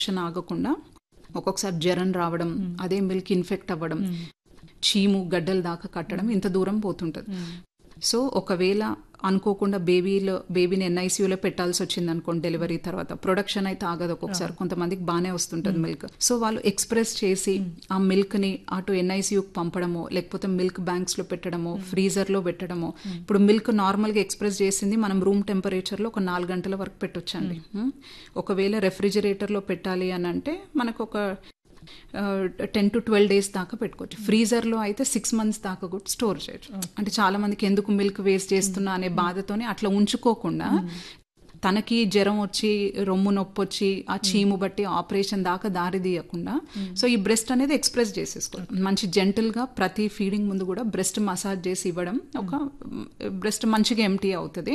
Production ఆగకుండా ఒక్కొక్కసారి జ్వరం రావడం అదే మిల్క్ ఇన్ఫెక్ట్ అవ్వడం చీము గడ్డల దాకా కట్టడం ఇంత దూరం పోతుంటది సో ఒకవేళ అనుకోకుండా బేబీలో బేబీని ఎన్ఐసీయూలో పెట్టాల్సి వచ్చింది అనుకోండి డెలివరీ తర్వాత ప్రొడక్షన్ అయితే ఆగదు ఒక్కొక్కసారి కొంతమందికి బాగానే వస్తుంటది మిల్క్ సో వాళ్ళు ఎక్స్ప్రెస్ చేసి ఆ మిల్క్ ని అటు ఎన్ఐసీయూకి పంపడమో లేకపోతే మిల్క్ బ్యాంక్స్ లో పెట్టడమో ఫ్రీజర్ లో పెట్టడమో ఇప్పుడు మిల్క్ నార్మల్ గా ఎక్స్ప్రెస్ చేసింది మనం రూమ్ టెంపరేచర్ లో ఒక నాలుగు గంటల వరకు పెట్టొచ్చండి ఉమ్. ఒకవేళ రెఫ్రిజిరేటర్ లో పెట్టాలి అని అంటే మనకు ఒక టెన్ టు ట్వెల్వ్ డేస్ దాకా పెట్టుకోవచ్చు ఫ్రీజర్ లో అయితే సిక్స్ మంత్స్ దాకా కూడా స్టోర్ చేయొచ్చు అంటే చాలా మందికి ఎందుకు మిల్క్ వేస్ట్ చేస్తున్నా అనే బాధతోనే అట్లా ఉంచుకోకుండా తనకి జ్వరం వచ్చి రొమ్ము నొప్పి వచ్చి ఆ చీము బట్టి ఆపరేషన్ దాకా దారి తీయకుండా సో ఈ బ్రెస్ట్ అనేది ఎక్స్ప్రెస్ చేసేసుకోవాలి మంచి జెంటల్ గా ప్రతి ఫీడింగ్ ముందు కూడా బ్రెస్ట్ మసాజ్ చేసి ఇవ్వడం ఒక బ్రెస్ట్ మంచిగా ఎంటీ అవుతుంది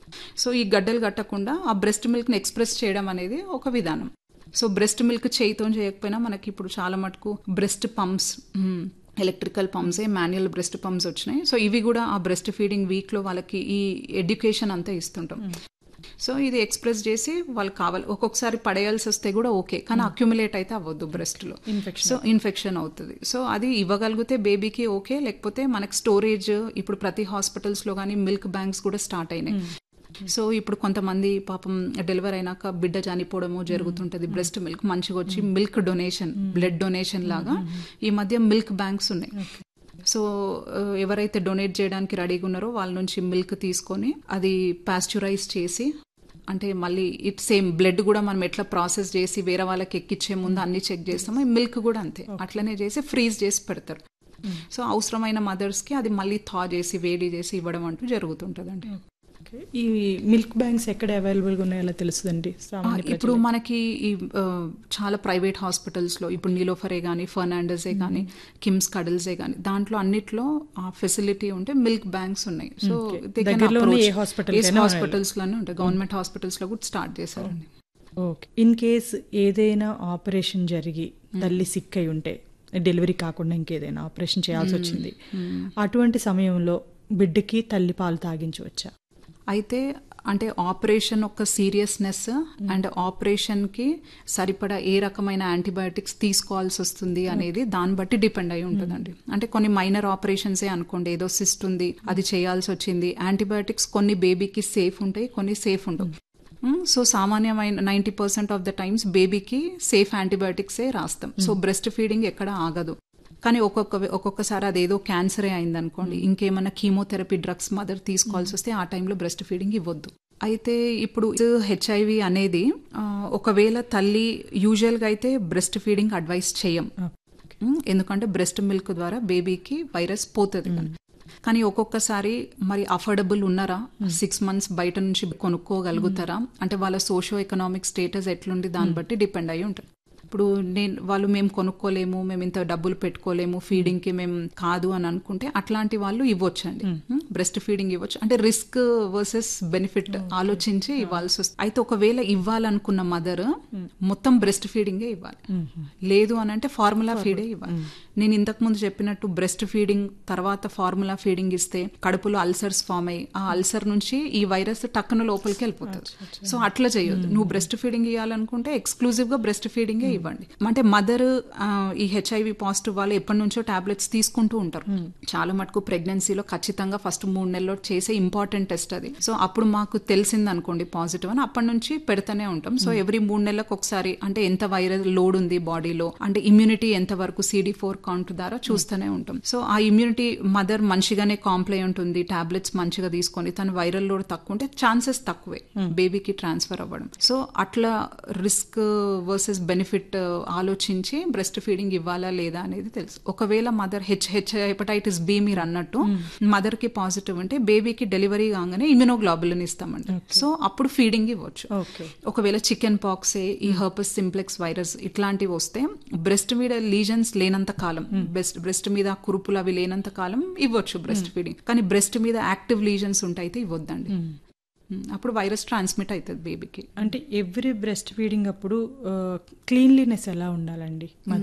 సో ఈ గడ్డలు కట్టకుండా ఆ బ్రెస్ట్ మిల్క్ ని ఎక్స్ప్రెస్ చేయడం అనేది ఒక విధానం సో బ్రెస్ట్ మిల్క్ చేయితో చేయకపోయినా మనకి ఇప్పుడు చాలా మటుకు బ్రెస్ట్ పంప్స్ ఎలక్ట్రికల్ పంప్సే మాన్యువల్ బ్రెస్ట్ పంప్స్ వచ్చినాయి సో ఇవి కూడా ఆ బ్రెస్ట్ ఫీడింగ్ వీక్ లో వాళ్ళకి ఈ ఎడ్యుకేషన్ అంతా ఇస్తుంటాం సో ఇది ఎక్స్ప్రెస్ చేసి వాళ్ళకి కావాలి ఒక్కొక్కసారి పడేయాల్సి వస్తే కూడా ఓకే కానీ అక్యుములేట్ అయితే అవ్వద్దు బ్రెస్ట్ లో సో ఇన్ఫెక్షన్ అవుతుంది సో అది ఇవ్వగలిగితే బేబీకి ఓకే లేకపోతే మనకి స్టోరేజ్ ఇప్పుడు ప్రతి హాస్పిటల్స్ లో కానీ మిల్క్ బ్యాంక్స్ కూడా స్టార్ట్ అయినాయి సో ఇప్పుడు కొంతమంది పాపం డెలివరీ అయినాక బిడ్డ చనిపోవడము జరుగుతుంటది బ్రెస్ట్ మిల్క్ మంచిగా వచ్చి మిల్క్ డొనేషన్ బ్లడ్ డొనేషన్ లాగా ఈ మధ్య మిల్క్ బ్యాంక్స్ ఉన్నాయి సో ఆ, ఎవరైతే డొనేట్ చేయడానికి రెడీగా ఉన్నారో వాళ్ళ నుంచి మిల్క్ తీసుకొని అది పాస్చురైజ్ చేసి అంటే మళ్ళీ ఇట్ సేమ్ బ్లడ్ కూడా మనం ఎట్లా ప్రాసెస్ చేసి వేరే వాళ్ళకి ఎక్కిచ్చే ముందు అన్ని చెక్ చేస్తామో మిల్క్ కూడా అంతే అట్లనే చేసి ఫ్రీజ్ చేసి పెడతారు సో అవసరమైన మదర్స్ కి అది మళ్ళీ థా చేసి వేడి చేసి ఇవ్వడం అంటూ జరుగుతుంటదండి ఓకే. ఈ మిల్క్ బ్యాంక్స్ ఎక్కడ అవైలబుల్గా ఉన్నాయో ఎలా తెలుస్తుందండి ఆ, సామాన్య ఇప్పుడు మనకి ఈ ఆ, చాలా ప్రైవేట్ హాస్పిటల్స్ లో ఇప్పుడు నీలోఫరే కానీ ఫర్నాండసే కానీ కిమ్స్ కడల్సే కానీ దాంట్లో అన్నిట్లో ఆ ఫెసిలిటీ ఉంటే మిల్క్ బ్యాంక్స్ ఉన్నాయి సో Okay. దగ్గరలోనే ఏ hospital కైనా హాస్పిటల్స్ లోనే ఉంటాయి గవర్నమెంట్ హాస్పిటల్స్ లో కూడా స్టార్ట్ చేశారండి ఓకే ఇన్ కేస్ ఏదైనా ఆపరేషన్ జరిగి తల్లి సిక్ అయి ఉంటే డెలివరీ కాకుండా ఇంకేదైనా ఆపరేషన్ చేయాల్సి వచ్చింది అటువంటి సమయంలో బిడ్డకి తల్లి పాలు తాగించవచ్చా అయితే అంటే ఆపరేషన్ యొక్క సీరియస్నెస్ అండ్ ఆపరేషన్ కి సరిపడా ఏ రకమైన యాంటీబయాటిక్స్ తీసుకోవాల్సి వస్తుంది అనేది దాన్ని బట్టి డిపెండ్ అయి ఉంటుందండి అంటే కొన్ని మైనర్ ఆపరేషన్స్ అనుకోండి ఏదో సిస్ట్ ఉంది అది చేయాల్సి వచ్చింది యాంటీబయాటిక్స్ కొన్ని బేబీకి సేఫ్ ఉంటాయి కొన్ని సేఫ్ ఉండవు మ్, సో సామాన్యమైన ninety percent of the times బేబీకి సేఫ్ యాంటీబయాటిక్సే రాస్తాం సో బ్రెస్ట్ ఫీడింగ్ ఎక్కడ ఆగదు కానీ ఒక్కొక్క ఒక్కొక్కసారి అదేదో క్యాన్సరే అయిందనుకోండి ఇంకేమైనా కీమోథెరపీ డ్రగ్స్ మదర్ తీసుకోవాల్సి వస్తే ఆ టైంలో బ్రెస్ట్ ఫీడింగ్ ఇవ్వద్దు అయితే ఇప్పుడు హెచ్ఐవి అనేది ఆ, ఒకవేళ తల్లి యూజువల్గా అయితే బ్రెస్ట్ ఫీడింగ్ అడ్వైస్ చేయం ఉమ్, ఎందుకంటే బ్రెస్ట్ మిల్క్ ద్వారా బేబీకి వైరస్ పోతుంది కదా. కానీ ఒక్కొక్కసారి మరి అఫోర్డబుల్ ఉన్నారా సిక్స్ మంత్స్ బయట నుంచి కొనుక్కోగలుగుతారా అంటే వాళ్ళ సోషో ఎకనామిక్ స్టేటస్ ఎట్లుంది దాన్ని బట్టి డిపెండ్ అయి ఉంటుంది ఇప్పుడు నేను వాళ్ళు మేము కొనుక్కోలేము మేము ఇంత డబ్బులు పెట్టుకోలేము ఫీడింగ్ కి మేము కాదు అని అనుకుంటే అట్లాంటి వాళ్ళు ఇవ్వచ్చండి బ్రెస్ట్ ఫీడింగ్ ఇవ్వచ్చు అంటే రిస్క్ వర్సెస్ బెనిఫిట్ ఆలోచించి ఇవ్వాల్సి వస్తుంది అయితే ఒకవేళ ఇవ్వాలనుకున్న మదర్ మొత్తం బ్రెస్ట్ ఫీడింగే ఇవ్వాలి లేదు అని అంటే ఫార్ములా ఫీడే ఇవ్వాలి నేను ఇంతకు ముందు చెప్పినట్టు బ్రెస్ట్ ఫీడింగ్ తర్వాత ఫార్ములా ఫీడింగ్ ఇస్తే కడుపులో అల్సర్స్ ఫామ్ అయ్యి ఆ అల్సర్ నుంచి ఈ వైరస్ టక్కున లోపలికి వెళ్ళిపోతుంది సో అట్లా చేయొద్దు నువ్వు బ్రెస్ట్ ఫీడింగ్ ఇవ్వాలనుకుంటే ఎక్స్క్లూజివ్ గా బ్రెస్ట్ ఫీడింగే ఇవ్వండి అంటే మదర్ ఈ హెచ్ఐవి పాజిటివ్ వాళ్ళు ఎప్పటి నుంచో టాబ్లెట్స్ తీసుకుంటూ ఉంటారు చాలా మటుకు ప్రెగ్నెన్సీలో ఖచ్చితంగా ఫస్ట్ మూడు నెలల్లో చేసే ఇంపార్టెంట్ టెస్ట్ అది సో అప్పుడు మాకు తెలిసింది అనుకోండి పాజిటివ్ అని అప్పటి నుంచి పెడతానే ఉంటాం సో ఎవ్రీ మూడు నెలలకు ఒకసారి అంటే ఎంత వైరస్ లోడ్ ఉంది బాడీలో అంటే ఇమ్యూనిటీ ఎంత వరకు సిడి ఫోర్ కౌంట్ ద్వారా చూస్తూనే ఉంటాం సో ఆ ఇమ్యూనిటీ మదర్ మంచిగానే కాంప్లై ఉంటుంది టాబ్లెట్స్ మంచిగా తీసుకొని తన వైరల్ లోడ్ తక్కువ ఉంటే ఛాన్సెస్ తక్కువే బేబీకి ట్రాన్స్ఫర్ అవ్వడం సో అట్లా రిస్క్ వర్సెస్ బెనిఫిట్ ఆలోచించి బ్రెస్ట్ ఫీడింగ్ ఇవ్వాలా లేదా అనేది తెలుసు ఒకవేళ mother H H hepatitis B మీరు అన్నట్టు మదర్ కి పాజిటివ్ అంటే బేబీకి డెలివరీ కాగానే ఇమ్యునోగ్లోబులిన్ ఇస్తామండి సో అప్పుడు ఫీడింగ్ ఇవ్వచ్చు ఓకే ఒకవేళ చికెన్ పాక్సే ఈ హర్పస్ సింప్లెక్స్ వైరస్ ఇట్లాంటివి వస్తే బ్రెస్ట్ మీద లీజన్స్ లేనంత కాలం బ్రెస్ట్ బ్రెస్ట్ మీద కురుపులు అవి లేనంత కాలం ఇవ్వచ్చు బ్రెస్ట్ ఫీడింగ్ కానీ బ్రెస్ట్ మీద యాక్టివ్ లీజన్స్ ఉంటే అయితే ఇవ్వద్దండి ఉమ్, అప్పుడు వైరస్ ట్రాన్స్మిట్ అవుతుంది బేబీకి అంటే ఎవ్రీ బ్రెస్ట్ ఫీడింగ్ అప్పుడు క్లీన్లీనెస్ ఎలా ఉండాలండి మదర్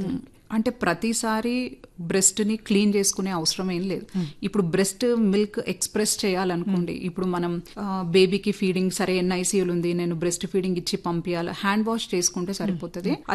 అంటే ప్రతిసారి బ్రెస్ట్ ని క్లీన్ చేసుకునే అవసరం ఏం లేదు ఇప్పుడు బ్రెస్ట్ మిల్క్ ఎక్స్ప్రెస్ చేయాలనుకోండి ఇప్పుడు మనం బేబీకి ఫీడింగ్ సరే ఎన్ఐసీఎల్ ఉంది నేను బ్రెస్ట్ ఫీడింగ్ ఇచ్చి పంపించాలి హ్యాండ్ వాష్ చేసుకుంటే సరిపోతుంది